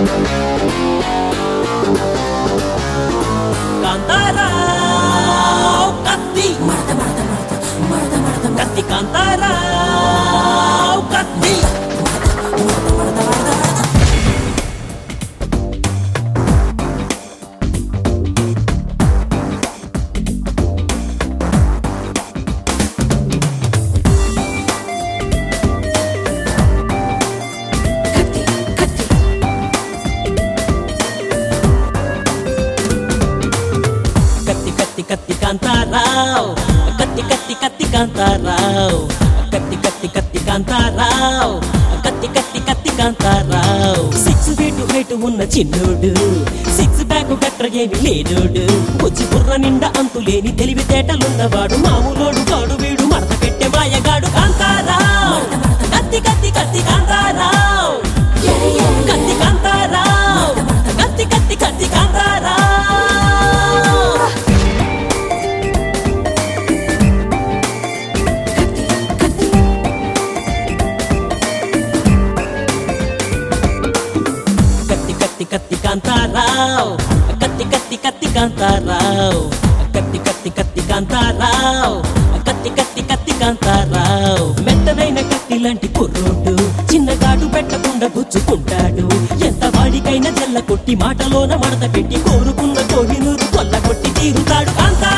కాంతారావు కత్తి కత్తి కాంతారావు కత్తి కత్తి కత్తి కత్తి కాంతారావు కత్తి కత్తి కత్తి కాంతారావు కత్తి కత్తి కత్తి కాంతారావు కత్తి కత్తి కత్తి కాంతారావు సిక్స్ ఫీట్ హైట్ ఉన్న చిన్నోడు సిక్స్ బ్యాక్ గట్ర ఏమి లేనోడు వచ్చి బుర్ర నిండా అంతులేని తెలివితేటలున్నవాడు మామూలోడు కాడు వీడు మడత పెట్టే మాయగాడు కాంతారావు కత్తి కత్తి కత్తి కాంతారావు కత్తి కాంతారావు కత్తి కత్తి కత్తి కాంతారావు కత్తి కత్తి కత్తి కాంతారావు కత్తి కత్తి కత్తి కాంతారావు కత్తి కత్తి కత్తి కాంతారావు కత్తి కత్తి కత్తి కాంతారావు మెత్తనైన కత్తి లాంటి కుర్రోడు చిన్నగాడు పెట్టకుండా గుచ్చుకుంటాడు ఎంత వాడికైనా జల్ల కొట్టి మాటలోన మడత పెట్టి కోరుకున్న కోహినూరు కొల్ల కొట్టి తీరుతాడు కాంతారావు